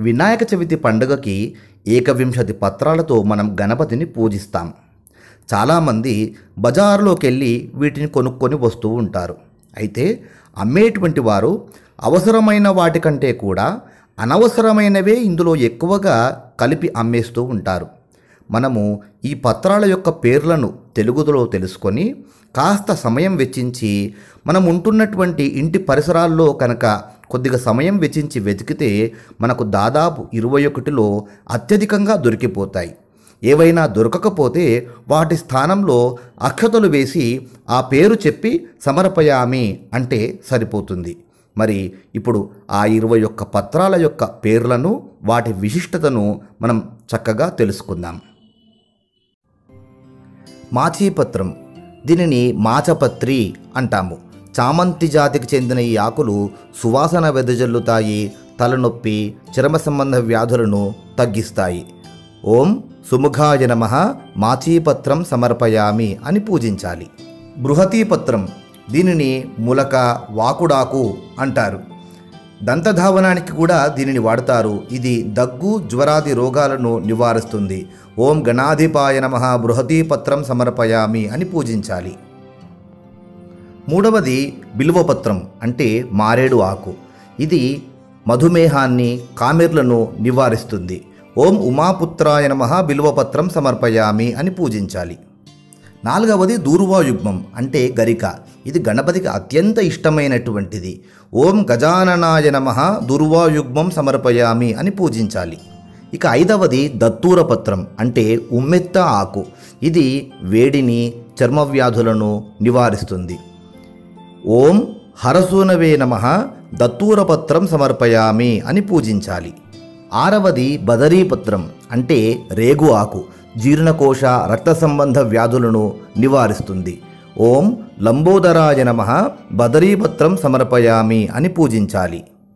వినాయక చవితి పండుగకి ఏకవింశతి పత్రాలతో మనం గణపతిని పూజిస్తాం చాలామంది బజారులోకి వెళ్ళి వీటిని కొనుక్కొని వస్తూ ఉంటారు అయితే అమ్మేటువంటి వారు అవసరమైన వాటికంటే కూడా అనవసరమైనవే ఇందులో ఎక్కువగా కలిపి అమ్మేస్తూ ఉంటారు మనము ఈ పత్రాల యొక్క పేర్లను తెలుగులో తెలుసుకొని కాస్త సమయం వెచ్చించి మనం ఉంటున్నటువంటి ఇంటి పరిసరాల్లో కనుక కొద్దిగా సమయం వెచ్చించి వెతికితే మనకు దాదాపు ఇరవై ఒకటిలో అత్యధికంగా దొరికిపోతాయి ఏవైనా దొరకకపోతే వాటి స్థానంలో అక్షతలు వేసి ఆ పేరు చెప్పి సమర్పయామి అంటే సరిపోతుంది మరి ఇప్పుడు ఆ ఇరవై ఒక్క పత్రాల యొక్క పేర్లను వాటి విశిష్టతను మనం చక్కగా తెలుసుకుందాం మాచీపత్రం దీనిని మాచపత్రి అంటాము చామంతి జాతికి చెందిన ఈ ఆకులు సువాసన వెదజల్లుతాయి తలనొప్పి చర్మ సంబంధ వ్యాధులను తగ్గిస్తాయి ఓం సుముఖాయ నమ మాచీపత్రం సమర్పయామి అని పూజించాలి బృహతీపత్రం దీనిని ములక వాకుడాకు అంటారు దంతధావనానికి కూడా దీనిని వాడతారు ఇది దగ్గు జ్వరాది రోగాలను నివారిస్తుంది ఓం గణాధిపాయ నమ బృహతీపత్రం సమర్పయామి అని పూజించాలి మూడవది బిల్వపత్రం అంటే మారేడు ఆకు ఇది మధుమేహాన్ని కామెర్లను నివారిస్తుంది ఓం ఉమాపుత్రాయ నమ బిల్వపత్రం సమర్పయామి అని పూజించాలి నాలుగవది దూర్వాయుగ్మం అంటే గరిక ఇది గణపతికి అత్యంత ఇష్టమైనటువంటిది ఓం గజాననాయ నమ దుర్వాయుగ్మం సమర్పయామి అని పూజించాలి ఇక ఐదవది దత్తూరపత్రం అంటే ఉమ్మెత్త ఆకు ఇది వేడిని చర్మ వ్యాధులను నివారిస్తుంది ఓం హరసూనవే నమ దత్తూరపత్రం సమర్పయామి అని పూజించాలి ఆరవది బదరీపత్రం అంటే రేగు ఆకు జీర్ణకోశ రక్త సంబంధ వ్యాధులను నివారిస్తుంది ఓం లంబోదరాయ నమ బదరీపత్రం సమర్పయామి అని పూజించాలి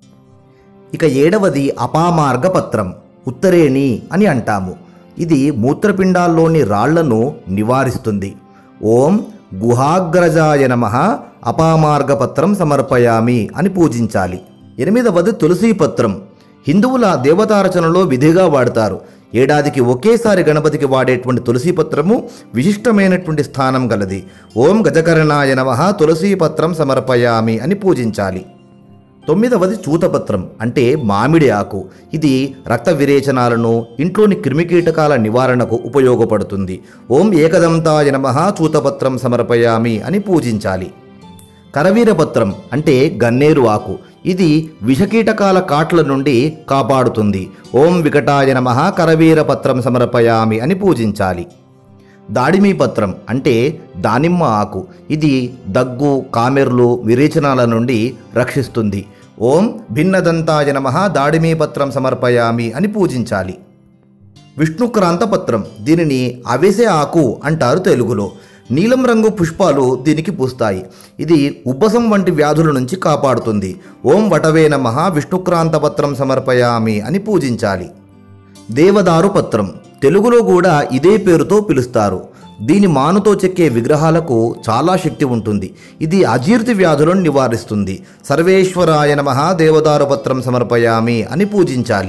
ఇక ఏడవది అపామార్గ పత్రం ఉత్తరేణి అని అంటాము ఇది మూత్రపిండాల్లోని రాళ్లను నివారిస్తుంది ఓం గుహాగ్రజాయ నమ అపామార్గ పత్రం సమర్పయామి అని పూజించాలి ఎనిమిదవది తులసీ పత్రం హిందువుల దేవతారచనలో విధిగా వాడతారు ఏడాదికి ఒకేసారి గణపతికి వాడేటువంటి తులసీ పత్రము విశిష్టమైనటువంటి స్థానం గలది ఓం గజకరణాయ నమ తులసీ పత్రం సమర్పయామి అని పూజించాలి తొమ్మిదవది చూతపత్రం అంటే మామిడి ఆకు ఇది రక్త విరేచనాలను ఇంట్లోని క్రిమికీటకాల నివారణకు ఉపయోగపడుతుంది ఓం ఏకదంతాయ నమ చూతపత్రం సమర్పయామి అని పూజించాలి కరవీరపత్రం అంటే గన్నేరు ఆకు ఇది విషకీటకాల కాట్ల నుండి కాపాడుతుంది ఓం వికటాయ నమ కరవీరపత్రం సమర్పయామి అని పూజించాలి దాడిమి పత్రం అంటే దానిమ్మ ఆకు ఇది దగ్గు కామెర్లు విరేచనాల నుండి రక్షిస్తుంది ఓం భిన్నదంతాయ నమ దాడిమి పత్రం సమర్పయామి అని పూజించాలి విష్ణుక్రాంత పత్రం దీనిని అవేసే ఆకు అంటారు తెలుగులో నీలం రంగు పుష్పాలు దీనికి పూస్తాయి ఇది ఉబ్బసం వంటి వ్యాధుల నుంచి కాపాడుతుంది ఓం వటవే నమ విష్ణుక్రాంత పత్రం సమర్పయామి అని పూజించాలి దేవదారు పత్రం తెలుగులో కూడా ఇదే పేరుతో పిలుస్తారు దీని మానుతో చెక్కే విగ్రహాలకు చాలా శక్తి ఉంటుంది ఇది అజీర్తి వ్యాధులను నివారిస్తుంది సర్వేశ్వరాయ నమ దేవదారు పత్రం సమర్పయామి అని పూజించాలి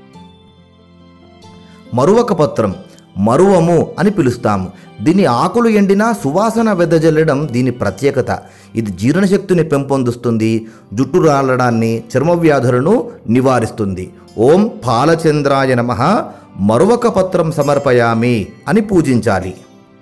మరువక పత్రం మరువము అని పిలుస్తాము దీని ఆకులు ఎండినా సువాసన వెదజల్లడం దీని ప్రత్యేకత ఇది జీర్ణశక్తిని పెంపొందిస్తుంది జుట్టు రాలడాన్ని చర్మ వ్యాధులను నివారిస్తుంది ఓం పాలచంద్రాయ నమ మరువక పత్రం సమర్పయామి అని పూజించాలి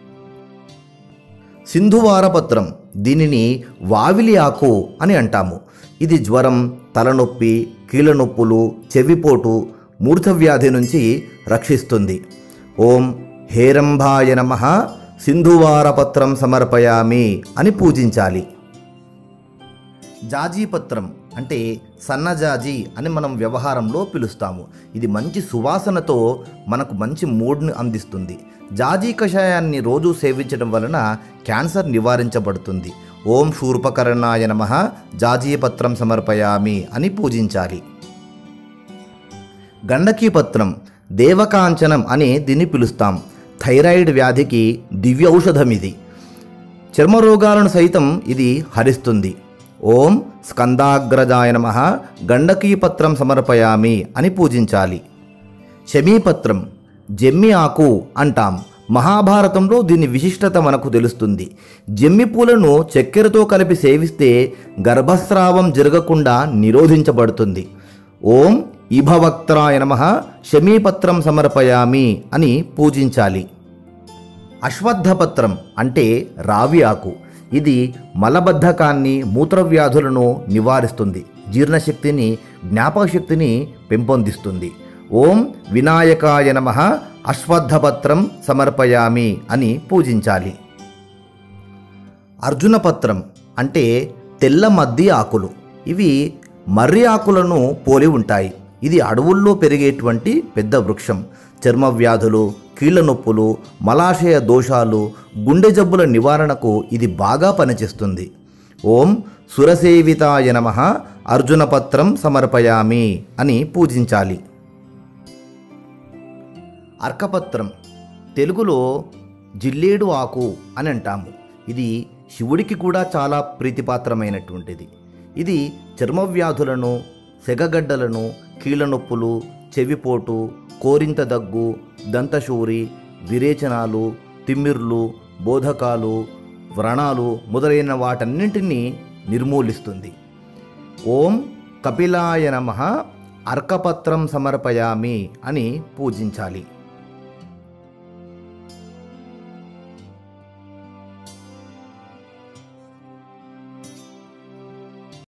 సింధువార పత్రం దీనిని వావిలి ఆకు అని అంటాము ఇది జ్వరం తలనొప్పి కీళ్ళ నొప్పులు చెవిపోటు మూర్ఛ వ్యాధి నుంచి రక్షిస్తుంది ఓం హేరంభాయ నమ సింధువారపత్రం సమర్పయామి అని పూజించాలి జాజీపత్రం అంటే సన్నజాజి అని మనం వ్యవహారంలో పిలుస్తాము ఇది మంచి సువాసనతో మనకు మంచి మూడ్ని అందిస్తుంది జాజీ కషాయాన్ని రోజు సేవించడం వలన క్యాన్సర్ నివారించబడుతుంది ఓం శూర్పకరణాయ నమ జాజీపత్రం సమర్పయామి అని పూజించాలి గండకీ పత్రం దేవకాంచనం అని దీన్ని పిలుస్తాం థైరాయిడ్ వ్యాధికి దివ్య ఔషధం ఇది చర్మ రోగాలను సైతం ఇది హరిస్తుంది ఓం స్కందాగ్రజాయ నమ గండకీపత్రం సమర్పయామి అని పూజించాలి శమీపత్రం జమ్మి ఆకు అంటాం మహాభారతంలో దీని విశిష్టత మనకు తెలుస్తుంది జమ్మి పూలను చక్కెరతో కలిపి సేవిస్తే గర్భస్రావం జరగకుండా నిరోధించబడుతుంది ఓం ఇభవక్త్రాయ నమ శమీపత్రం సమర్పయామి అని పూజించాలి అశ్వత్థపత్రం అంటే రావి ఆకు ఇది మలబద్ధకాన్ని మూత్రవ్యాధులను నివారిస్తుంది జీర్ణశక్తిని జ్ఞాపకశక్తిని పెంపొందిస్తుంది ఓం వినాయకాయ నమ అశ్వత్థపత్రం సమర్పయామి అని పూజించాలి అర్జునపత్రం అంటే తెల్ల మద్ది ఆకులు ఇవి మర్రి ఆకులను పోలి ఉంటాయి ఇది అడవుల్లో పెరిగేటువంటి పెద్ద వృక్షం చర్మ వ్యాధులు కీళ్ళ నొప్పులు మలాశయ దోషాలు గుండె జబ్బుల నివారణకు ఇది బాగా పనిచేస్తుంది ఓం సురసేవితాయ నమ అర్జునపత్రం సమర్పయామి అని పూజించాలి అర్కపత్రం తెలుగులో జిల్లేడు ఆకు అని అంటాము ఇది శివుడికి కూడా చాలా ప్రీతిపాత్రమైనటువంటిది ఇది చర్మ వ్యాధులను సెగగడ్డలను కీళ్ళ నొప్పులు చెవిపోటు కోరింత దగ్గు దంతశూరి విరేచనాలు తిమ్మిర్లు బోధకాలు వ్రణాలు మొదలైన వాటన్నింటినీ నిర్మూలిస్తుంది ఓం కపిలాయ నమ అర్కపత్రం సమర్పయామి అని పూజించాలి